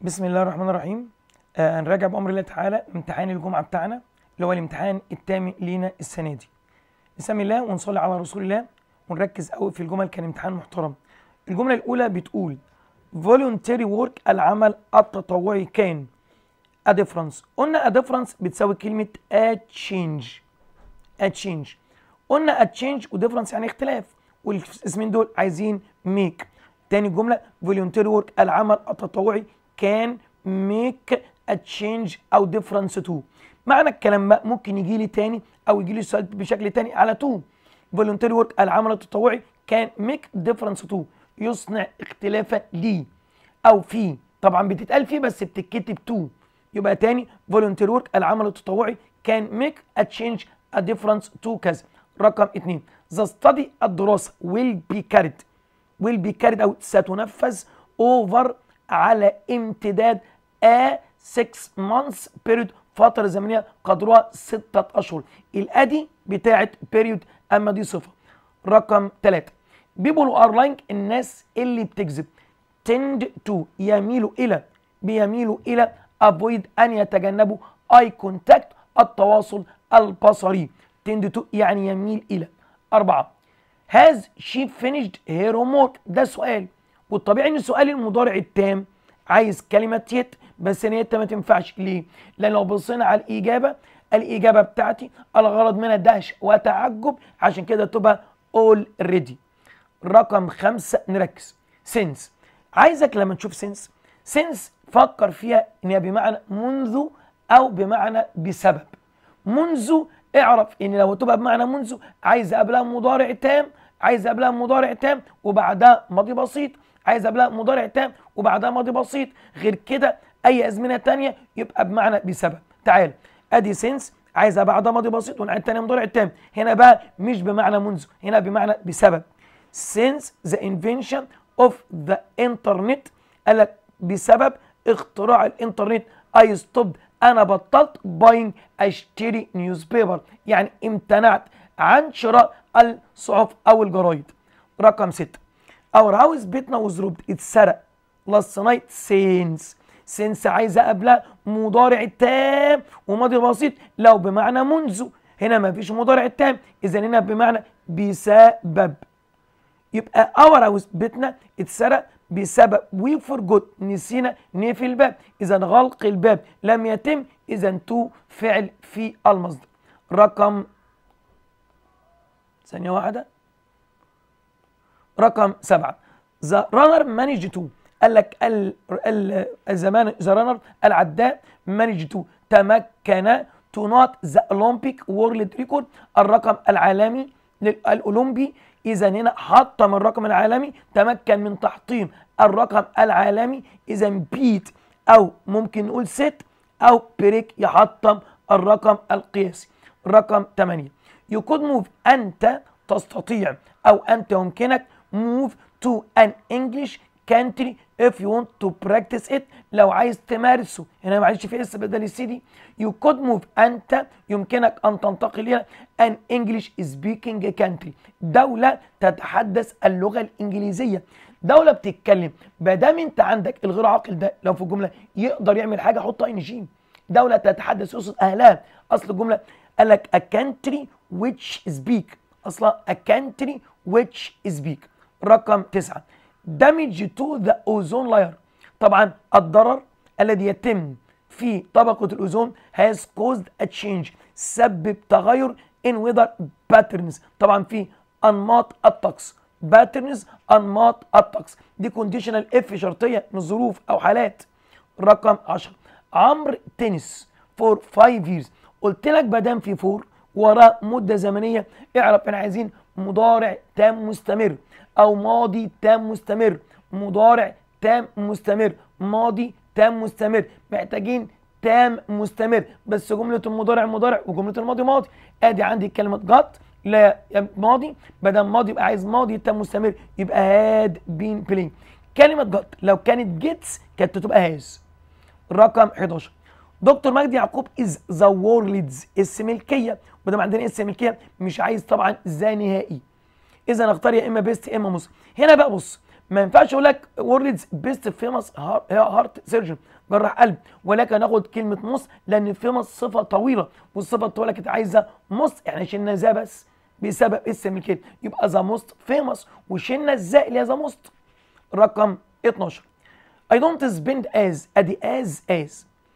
بسم الله الرحمن الرحيم آه هنراجع بأمر الله تعالى امتحان الجمعة بتاعنا اللي هو الامتحان التامن لينا السنة دي نسمي الله ونصلي على رسول الله ونركز قوي في الجمل كان امتحان محترم الجملة الأولى بتقول voluntary work العمل التطوعي كان a difference قلنا a difference بتساوي كلمة a change a change قلنا a change و difference يعني اختلاف والاسمين دول عايزين make تاني جملة voluntary work العمل التطوعي كان make a change أو difference to معنى الكلام بقى ممكن يجي لي تاني أو يجي لي سؤال بشكل تاني على to voluntary work العمل التطوعي كان make difference to يصنع اختلافا ليه أو فيه طبعا بتتقال فيه بس بتتكتب to يبقى تاني volunteer work العمل التطوعي كان make a change a difference to كذا رقم اتنين the study الدراسة will be carried will be carried أو ستنفذ over على امتداد a 6 months period فترة زمنية قدرها ستة أشهر الأدي بتاعت period أما دي صفة رقم ثلاثة people are lying الناس اللي بتكذب tend to يميلوا إلى بيميلوا إلى avoid أن يتجنبوا eye contact التواصل البصري tend to يعني يميل إلى أربعة has she finished her homework ده سؤال والطبيعي ان السؤال المضارع التام عايز كلمة يت بس ان يت ما تنفعش ليه؟ لان لو بصينا على الإجابة الإجابة بتاعتي الغرض منها دهش وتعجب عشان كده تبقى already رقم خمسة نركز since عايزك لما تشوف since since فكر فيها ان هي بمعنى منذ او بمعنى بسبب منذ اعرف ان لو تبقى بمعنى منذ عايز قبلها مضارع تام عايز قبلها مضارع تام وبعدها ماضي بسيط عايز قبلها مضارع تام وبعدها ماضي بسيط غير كده اي ازمنه تانية يبقى بمعنى بسبب تعال ادي سنس عايزها بعدها ماضي بسيط ونعيد تاني مضارع تام هنا بقى مش بمعنى منذ هنا بمعنى بسبب since the invention of the internet قال لك بسبب اختراع الانترنت I stopped انا بطلت باينج اشتري نيوز بيبر يعني امتنعت عن شراء الصحف او الجرايد رقم ستة اور هاوس بيتنا وزروبت اتسرق لاست نايت سينس سينس عايزه قبلها مضارع تام وماضي بسيط لو بمعنى منذ هنا ما فيش مضارع تام اذا هنا بمعنى بسبب يبقى اور هاوس بيتنا اتسرق بسبب وي فورجوت نسينا نقفل الباب اذا غلق الباب لم يتم اذا تو فعل في المصدر رقم ثانية واحدة رقم سبعة ذا رانر مانج تو قال لك ال ال الزمان ذا رانر العداء مانج تو تمكن تو نوت ذا اولمبيك وورلد ريكورد الرقم العالمي الاولمبي اذا هنا حطم الرقم العالمي تمكن من تحطيم الرقم العالمي اذا بيت او ممكن نقول ست او بريك يحطم الرقم القياسي رقم 8 you could move انت تستطيع او انت يمكنك move to an English country if you want to practice it لو عايز تمارسه هنا معلش في اس بدل السي دي you could move انت يمكنك ان تنتقل الى an English speaking country دولة تتحدث اللغة الانجليزية دولة بتتكلم ما دام انت عندك الغير عاقل ده لو في الجملة يقدر يعمل حاجة حط ان جي دولة تتحدث يقصد اهلها اصل الجملة قال لك a country which speak اصلا a country which speak رقم تسعة damage to the ozone layer طبعا الضرر الذي يتم في طبقة الأوزون has caused a change سبب تغير in weather patterns طبعا في أنماط الطقس patterns أنماط الطقس دي conditional if شرطية من ظروف أو حالات رقم 10 عمرو تنس for 5 years قلت لك بدام في فور وراه مدة زمنية اعرف احنا عايزين مضارع تام مستمر او ماضي تام مستمر مضارع تام مستمر ماضي تام مستمر محتاجين تام مستمر بس جملة المضارع مضارع وجملة الماضي ماضي ادي عندي كلمة جت لا ماضي بدل ماضي يبقى عايز ماضي تام مستمر يبقى هاد بين بلاي كلمة جت لو كانت جيتس كانت تبقى هاز رقم 11 دكتور مجدي يعقوب از ذا وورلدز اسم ملكيه وده عندنا اسم ملكيه مش عايز طبعا ذا نهائي اذا اختار يا اما بيست يا اما مصر هنا بقى بص ما ينفعش اقول لك ووردز بيست فيمس هارت سيرجن جراح قلب ولكن ناخد كلمه موست لان فيمس صفه طويله والصفه الطويله كانت عايزه موست احنا شلنا ذا بس بسبب اسم الكلمه يبقى ذا موست فيمس وشلنا الزاء اللي هي ذا موست رقم 12 I don't spend as ادي as as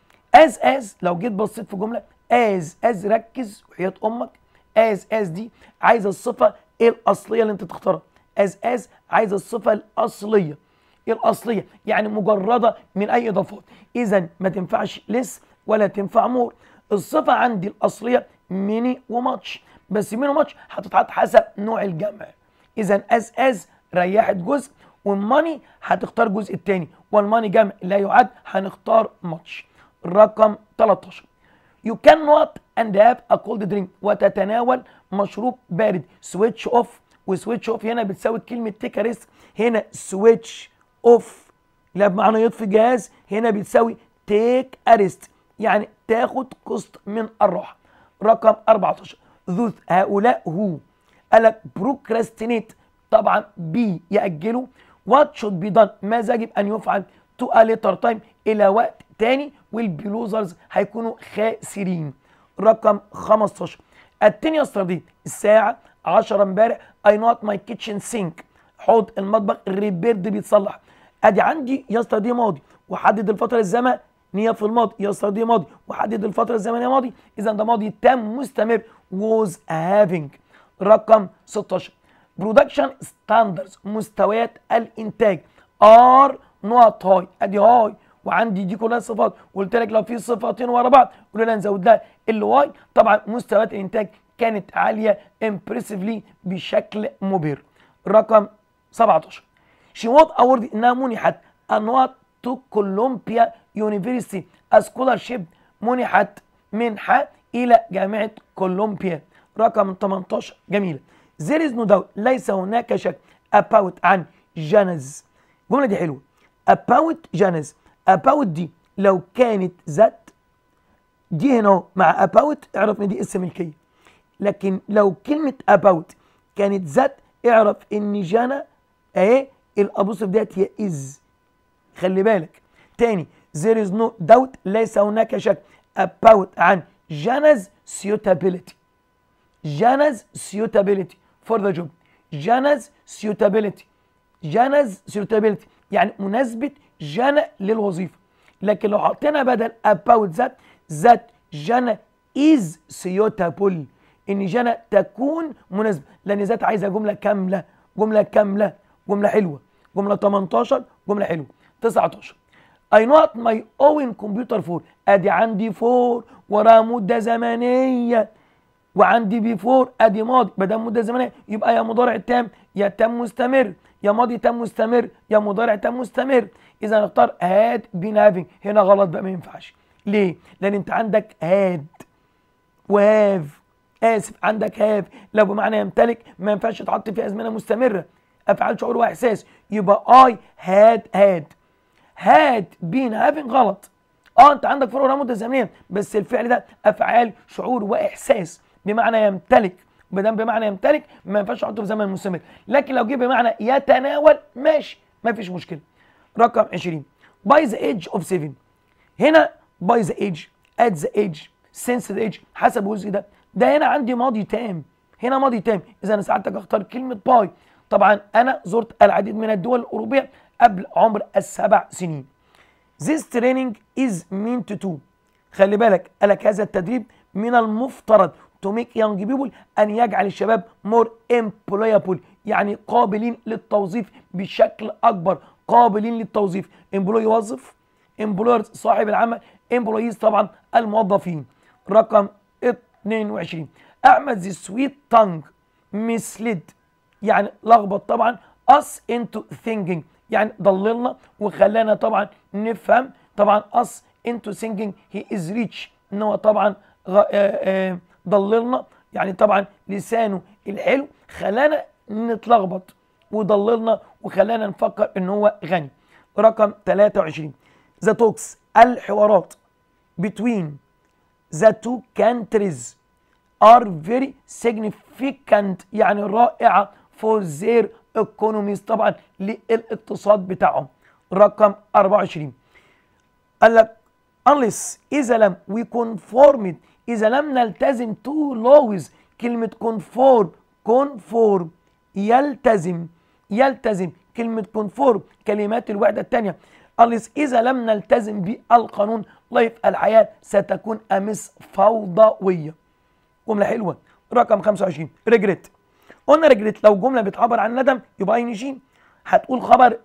as as لو جيت بصيت في جمله as as ركز وحياة امك as as دي عايزه الصفه الاصليه اللي انت تختارها as as عايزه الصفه الاصليه الاصليه يعني مجرده من اي اضافات اذا ما تنفعش لس ولا تنفع مور الصفه عندي الاصليه ميني وماتش بس ميني وماتش هتتحط حسب نوع الجمع اذا از از ريحت جزء والماني هتختار الجزء الثاني والماني جمع لا يعد هنختار ماتش رقم 13 You cannot and have a cold drink وتتناول مشروب بارد switch off وسويتش اوف هنا بتساوي كلمة تيك ريسك هنا سويتش اوف لا بمعنى يطفي جهاز هنا بتساوي تيك اريست يعني تاخد قسط من الراحة رقم 14 ذوث هؤلاء هو قالك بروكراستينيت طبعا بي يأجلوا وات شود بي دان ماذا يجب ان يفعل تو ا ليتر تايم الى وقت تاني والبلوزرز هيكونوا خاسرين رقم 15 التاني يسترديد الساعة 10 امبارح اي نوت ماي كيتشن سينك حوض المطبخ ريبيرد بيتصلح ادي عندي يا دي ماضي وحدد الفتره الزمنيه في الماضي يا دي ماضي وحدد الفتره الزمنيه ماضي اذا ده ماضي تام مستمر was having رقم 16 برودكشن ستاندرز مستويات الانتاج ار نوت هاي ادي هاي وعندي دي كلها صفات قلت لك لو في صفتين ورا بعض قلنا نزود لها الواي طبعا مستويات الانتاج كانت عاليه امبرسيفلي بشكل مبهر رقم 17 شي وات اوورد انها منحت انواع تو كولومبيا يونيفرسيتي سكولارشيب منحت منحه الى جامعه كولومبيا رقم 18 جميله there is no doubt ليس هناك شك about عن جانز الجمله دي حلوه about جانز about دي لو كانت ذات دي هنا مع about اعرف ان دي اسم ملكيه لكن لو كلمه about كانت ذات اعرف ان جانا اهي الابوستروف ديت هي از خلي بالك تاني there is no doubt ليس هناك شك about عن جانا's suitability جانا's suitability for the job جانا's suitability جانا's suitability يعني مناسبة جانا للوظيفة لكن لو حطينا بدل about ذات ذات جانا is suitable ان جانا تكون مناسبة لان ذات عايزة جملة كاملة جملة كاملة جملة حلوة جملة 18 جملة حلوة 19 I not my own computer for ادي عندي فور وراها مدة زمنية وعندي بي فور ادي ماضي ما دام مدة زمنية يبقى يا مضارع تام يا تام مستمر يا ماضي تام مستمر يا مضارع تام مستمر اذا نختار هاد بين هافينج هنا غلط بقى ما ينفعش ليه؟ لان انت عندك هاد وهاف اسف عندك هاف لو بمعنى يمتلك ما ينفعش تحط في ازمنه مستمره افعال شعور واحساس يبقى اي هاد هاد هاد بين هافين غلط اه انت عندك فروق مده زمنيه بس الفعل ده افعال شعور واحساس بمعنى يمتلك ما دام بمعنى يمتلك ما ينفعش احطه في زمن مستمر لكن لو جه بمعنى يتناول ماشي ما فيش مشكله رقم 20 باي ذا ايج اوف 7 هنا باي ذا ايج ات ذا ايج سينس ذا ايج حسب الجزء ده ده هنا عندي ماضي تام هنا ماضي تام اذا انا ساعتك اختار كلمه باي طبعا انا زرت العديد من الدول الاوروبيه قبل عمر السبع سنين This training is meant to خلي بالك قالك هذا التدريب من المفترض to make young people أن يجعل الشباب more employable يعني قابلين للتوظيف بشكل أكبر قابلين للتوظيف employee يوظف employer صاحب العمل employees طبعا الموظفين رقم 22 أحمد ذي سويت تانج misled يعني لخبط طبعا us into thinking يعني ضللنا وخلانا طبعا نفهم طبعا us into thinking he is rich ان هو طبعا ضللنا يعني طبعا لسانه الحلو خلانا نتلخبط وضللنا وخلانا نفكر ان هو غني رقم 23 the talks الحوارات between the two countries are very significant يعني رائعة for their ايكونوميز طبعا للاقتصاد بتاعهم رقم 24 قال لك unless اذا لم we conformed اذا لم نلتزم to laws كلمه conform conform يلتزم يلتزم كلمه conform كلمات الوحده الثانيه unless اذا لم نلتزم بالقانون لايف الحياه ستكون امس فوضويه جمله حلوه رقم 25 ريجريت قلنا ريجريت لو جمله بتعبر عن ندم يبقى اي جي هتقول خبر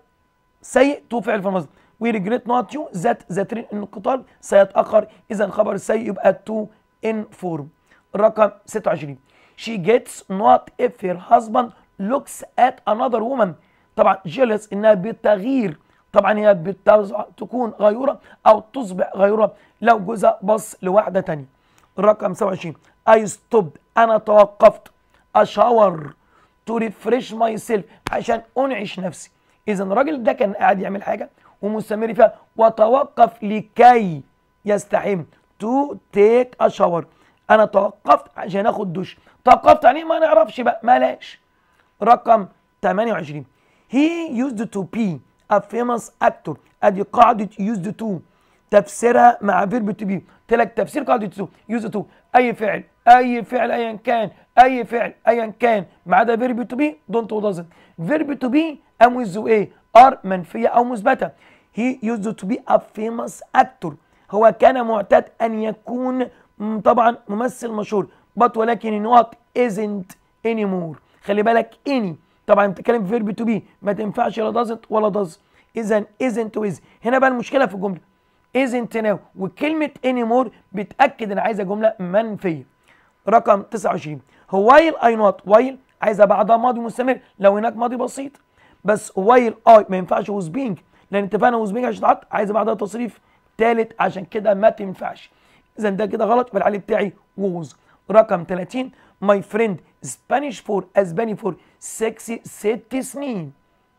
سيء تو فعل في المصدر وي ريجريت نوت يو ذات ذات ان القطار سيتاخر اذا الخبر السيء يبقى تو ان فورم رقم 26 she gets not if her husband looks at another woman طبعا jealous انها بتغيير طبعا هي بتوزع تكون غيورة او تصبح غيورة لو جوزها بص لواحدة تانية رقم 27 I stopped انا توقفت اشاور to refresh myself عشان انعش نفسي اذا الراجل ده كان قاعد يعمل حاجة ومستمر فيها وتوقف لكي يستحم to take a shower انا توقفت عشان اخد دش توقفت يعني ما نعرفش بقى ملاش رقم 28 he used to be a famous actor ادي قاعده used to تفسيرها مع فيرب تو بي قلت لك تفسير قاعده تو used to اي فعل اي فعل ايا كان اي فعل ايا كان ما عدا فيرب تو بي دونت ودازنت فيرب تو بي ام ويز ايه ار منفيه او مثبته he used to be a famous actor هو كان معتاد ان يكون طبعا ممثل مشهور but ولكن not isn't anymore خلي بالك any طبعا بتتكلم في فيرب تو بي ما تنفعش لا doesn't ولا does اذا isn't ويز هنا بقى المشكله في الجمله isn't now وكلمه anymore بتاكد ان عايزه جمله منفيه رقم 29 هو while I not while عايزه بعدها ماضي مستمر لو هناك ماضي بسيط بس while I ما ينفعش was being لان اتفقنا was being عشان تحط عايزه بعدها تصريف ثالث عشان كده ما تنفعش اذا ده كده غلط يبقى العلي بتاعي was رقم 30 my friend Spanish for اسباني for 6 ست سنين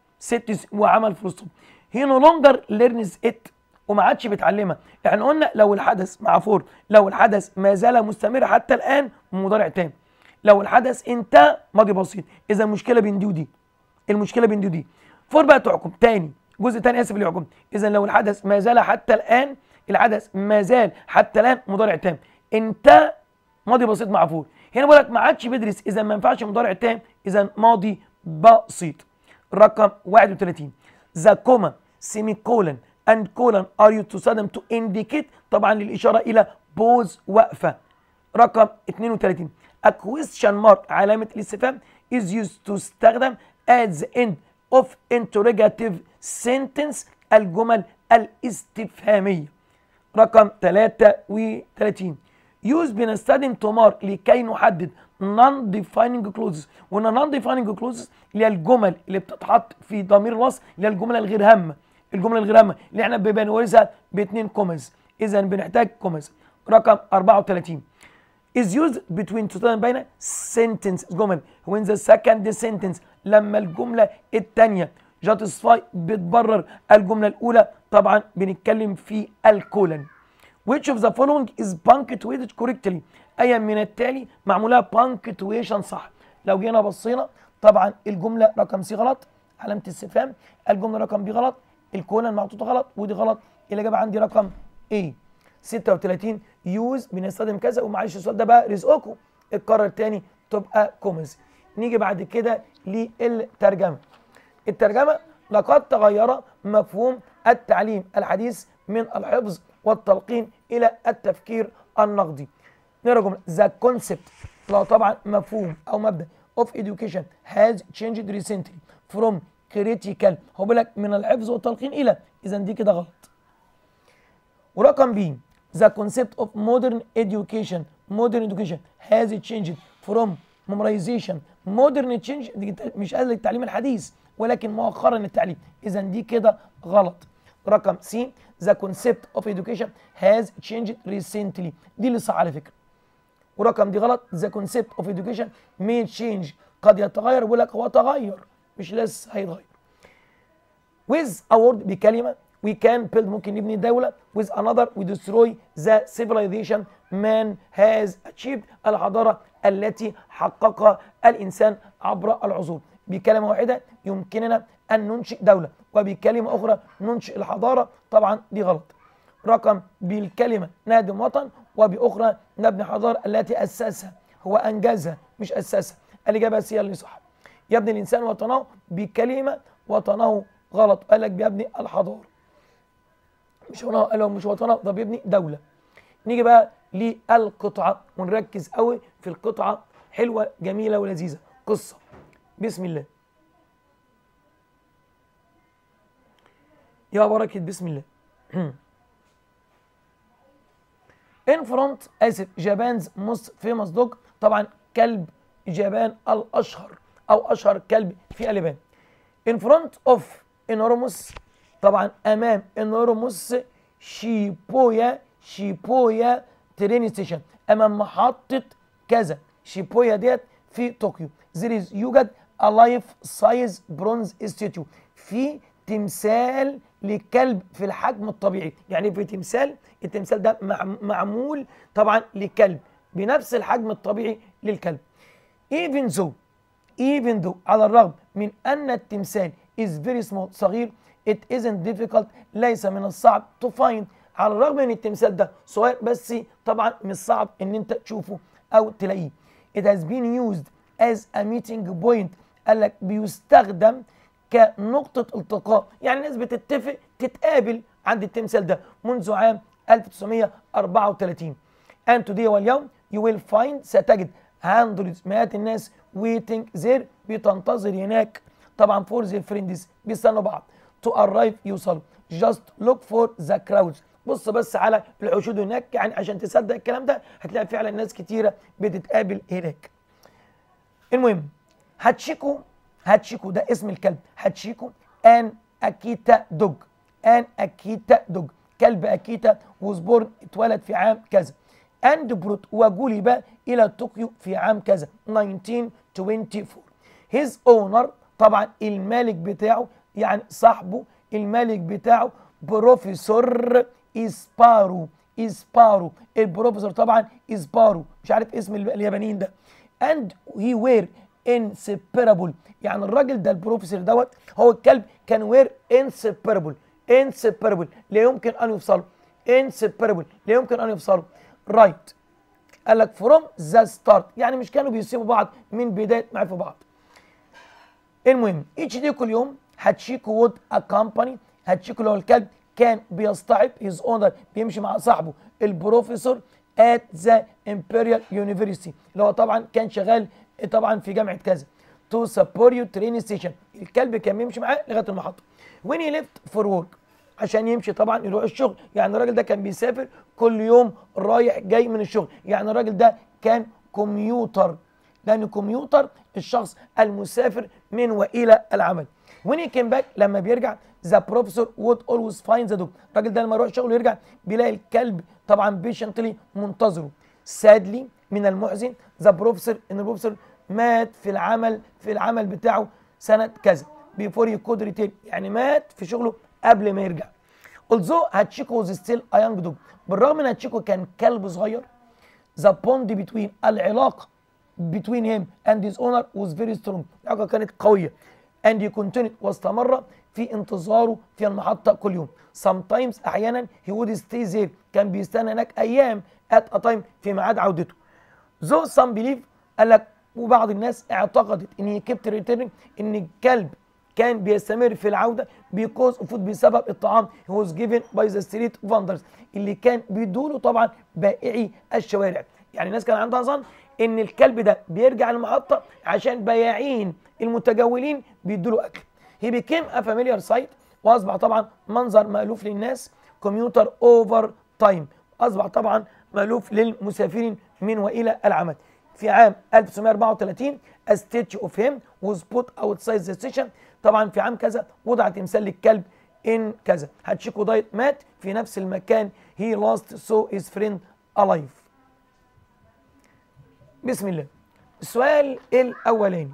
ست سنين وعمل فول ستوب هي نو لونجر ليرنز ات وما عادش بيتعلمها احنا قلنا لو الحدث مع فور لو الحدث ما زال مستمر حتى الان مضارع تام لو الحدث انتهى ماضي بسيط اذا المشكله بين دي ودي المشكله بين دي ودي فور بقى تحكم تاني جزء تاني اسف اللي يحكم اذا لو الحدث ما زال حتى الان الحدث ما زال حتى الان مضارع تام انتهى ماضي بسيط مع فور هنا بقول لك ما عادش بيدرس اذا ما ينفعش مضارع تام اذا ماضي بسيط رقم 31 ذا كوما سيمي كولن اند كولن ار يو تستخدم تو انديكيت طبعا للاشاره الى بوز وقفه رقم 32 a question mark علامه الاستفهام is used تستخدم at the end of interrogative sentence الجمل الاستفهاميه رقم 33 use بنستخدم to mark لكي نحدد non defining clauses وان non defining clauses اللي هي الجمل اللي بتتحط في ضمير الوصف اللي هي الجمله الغير هامه الجمله الغير هامه اللي احنا بنورثها باثنين كومز اذا بنحتاج كومز رقم 34 is used between تستخدم بين sentence جمل when the second sentence لما الجمله الثانيه justify بتبرر الجمله الاولى طبعا بنتكلم في الكولن which of the following is punctuated correctly اي من التالي معمولها punctuation صح لو جينا بصينا طبعا الجمله رقم سي غلط علامه استفهام الجمله رقم بي غلط الكولن محطوطه غلط ودي غلط الاجابه عندي رقم ايه 36 يوز بنستخدم كذا ومعلش السؤال ده بقى رزقكم اتكرر تاني تبقى كومنز نيجي بعد كده للترجمه الترجمه لقد تغير مفهوم التعليم الحديث من الحفظ والتلقين الى التفكير النقدي نقرا جمله ذا كونسبت لا طبعا مفهوم او مبدا of education has changed recently from critical هو بيقول لك من الحفظ والتلقين الى اذا دي كده غلط ورقم بي the concept of modern education modern education has changed from memorization modern change دي مش قال التعليم الحديث ولكن مؤخرا التعليم اذا دي كده غلط رقم سي the concept of education has changed recently دي اللي صح على فكره ورقم دي غلط the concept of education may change قد يتغير بيقول لك هو تغير مش لسه هيتغير with a word بكلمه we can build ممكن نبني دولة with another we destroy the civilization man has achieved الحضارة التي حققها الإنسان عبر العصور بكلمة واحدة يمكننا أن ننشئ دولة وبكلمة أخرى ننشئ الحضارة طبعا دي غلط رقم بالكلمة نهدم وطن وبأخرى نبني حضارة التي أسسها هو أنجزها مش أسسها الإجابة هي اللي صح يبني الإنسان وطنه بكلمة وطنه غلط قال لك بيبني الحضارة مش وطنه قال له مش وطنه ده بيبني دولة نيجي بقى للقطعة ونركز قوي في القطعة حلوة جميلة ولذيذة قصة بسم الله يا بركة بسم الله ان فرونت اسف جابانز موست فيموس دوج طبعا كلب جابان الاشهر او اشهر كلب في اليابان ان فرونت اوف انورموس طبعا امام انورموس شيبويا شيبويا ترين ستيشن امام محطه كذا شيبويا ديت في طوكيو زيريز يوجد الايف سايز برونز ستاتيو في تمثال لكلب في الحجم الطبيعي يعني في تمثال التمثال ده معمول طبعا لكلب بنفس الحجم الطبيعي للكلب even though even though على الرغم من أن التمثال is very small صغير it isn't difficult ليس من الصعب to find على الرغم من التمثال ده صغير بس طبعا مش صعب ان انت تشوفه او تلاقيه it has been used as a meeting point قال لك بيستخدم كنقطة التقاء يعني الناس بتتفق تتقابل عند التمثال ده منذ عام 1934 and today واليوم you will find ستجد hundreds مئات الناس waiting there بتنتظر هناك طبعا for their friends بيستنوا بعض to arrive يوصلوا just look for the crowds بص بس على الحشود هناك يعني عشان تصدق الكلام ده هتلاقي فعلا ناس كتيرة بتتقابل هناك المهم هاتشيكو هاتشيكو ده اسم الكلب هاتشيكو ان اكيتا دوج ان اكيتا دوج كلب اكيتا وزبورن اتولد في عام كذا اند بروت وجلب الى طوكيو في عام كذا 1924 هيز اونر طبعا المالك بتاعه يعني صاحبه المالك بتاعه بروفيسور اسبارو اسبارو البروفيسور طبعا اسبارو مش عارف اسم اليابانيين ده اند هي وير انسبيرابل يعني الراجل ده البروفيسور دوت هو الكلب كان وير انسبيرابل انسبيرابل لا يمكن ان يفصلوا انسبيرابل لا يمكن ان يفصلوا رايت right. قال لك فروم ذا ستارت يعني مش كانوا بيسيبوا بعض من بدايه معرفه بعض المهم اتش دي كل يوم هاتشيكو وود اكامباني هاتشيكو اللي هو الكلب كان بيصطحب هيز اونر بيمشي مع صاحبه البروفيسور ات ذا امبريال يونيفرسيتي اللي هو طبعا كان شغال طبعا في جامعه كذا تو سابوريو ترين ستيشن الكلب كان بيمشي معاه لغايه المحطه وين هي ليفت فور ورك عشان يمشي طبعا يروح الشغل يعني الراجل ده كان بيسافر كل يوم رايح جاي من الشغل يعني الراجل ده كان كمبيوتر لان كمبيوتر الشخص المسافر من والى العمل وين هي كيم باك لما بيرجع ذا بروفيسور وود اولويز فايند ذا دوج الراجل ده لما يروح شغله يرجع بيلاقي الكلب طبعا بيشنتلي منتظره سادلي من المحزن ذا بروفيسور ان البروفيسور مات في العمل في العمل بتاعه سنه كذا بيفور يكود ريتيل يعني مات في شغله قبل ما يرجع although هاتشيكو was still a young dog بالرغم ان هاتشيكو كان كلب صغير the bond between العلاقه between him and his owner was very strong العلاقه كانت قويه and he continued واستمر في انتظاره في المحطه كل يوم sometimes احيانا he would stay there كان بيستنى هناك ايام at a time في ميعاد عودته though some believe قال لك وبعض الناس اعتقدت ان هي kept returning ان الكلب كان بيستمر في العودة because of food بسبب الطعام he was given by the street vendors اللي كان بيدوله طبعا بائعي الشوارع يعني الناس كان عندها ظن ان الكلب ده بيرجع المحطة عشان بياعين المتجولين بيدوله اكل he became a familiar sight واصبح طبعا منظر مألوف للناس كمبيوتر اوفر تايم اصبح طبعا مألوف للمسافرين من والى العمل في عام 1934 a statue of him was put outside the station طبعا في عام كذا وضع تمثال للكلب ان كذا هاتشيكو دايت مات في نفس المكان he lost so his friend alive بسم الله السؤال الاولاني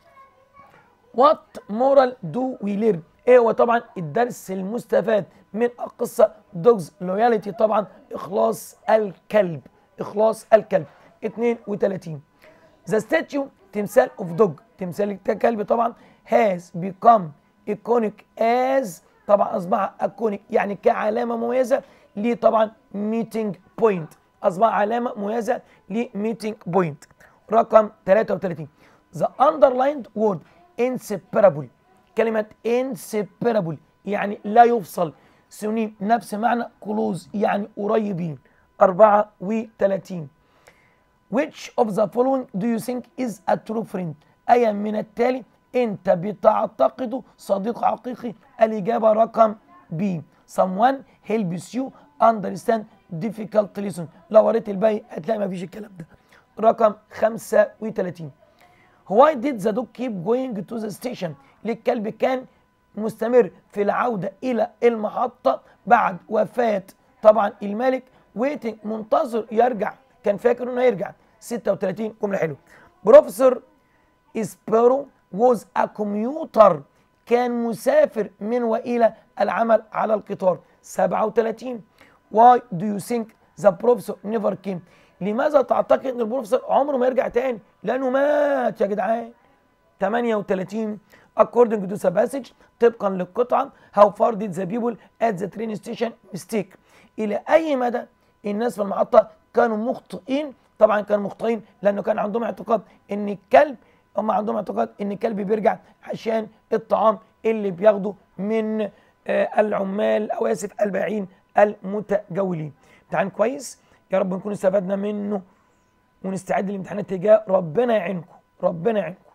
what moral do we learn ايه هو طبعا الدرس المستفاد من القصه دوجز لويالتي طبعا اخلاص الكلب اخلاص الكلب 32 ذا ستاتيو تمثال اوف دوج تمثال الكلب طبعا has become iconic as طبعا اصبح iconic يعني كعلامه مميزه ليه طبعا meeting point اصبح علامه مميزه لميتنج بوينت رقم 33 the underlined word inseparable كلمه inseparable يعني لا يفصل سنين نفس معنى close يعني قريبين 34 which of the following do you think is a true friend أي من التالي أنت بتعتقده صديق حقيقي الإجابة رقم B someone helps you understand difficult lesson لو قريت الباقي هتلاقي مفيش الكلام ده رقم 35 why did the dog keep going to the station ليه الكلب كان مستمر في العودة إلى المحطة بعد وفاة طبعا الملك waiting منتظر يرجع كان فاكر انه هيرجع 36 جملة حلوة بروفيسور اسبيرو was a commuter كان مسافر من والى العمل على القطار 37 why do you think the professor never came لماذا تعتقد ان البروفيسور عمره ما يرجع تاني لانه مات يا جدعان 38 according to the passage طبقا للقطعه how far did the people at the train station mistake الى اي مدى الناس في المحطه كانوا مخطئين طبعا كانوا مخطئين لانه كان عندهم اعتقاد ان الكلب هم عندهم اعتقاد ان الكلب بيرجع عشان الطعام اللي بياخده من آه العمال او اسف البائعين المتجولين امتحان كويس يا رب نكون استفدنا منه ونستعد للامتحانات الجايه ربنا يعينكم ربنا يعينكم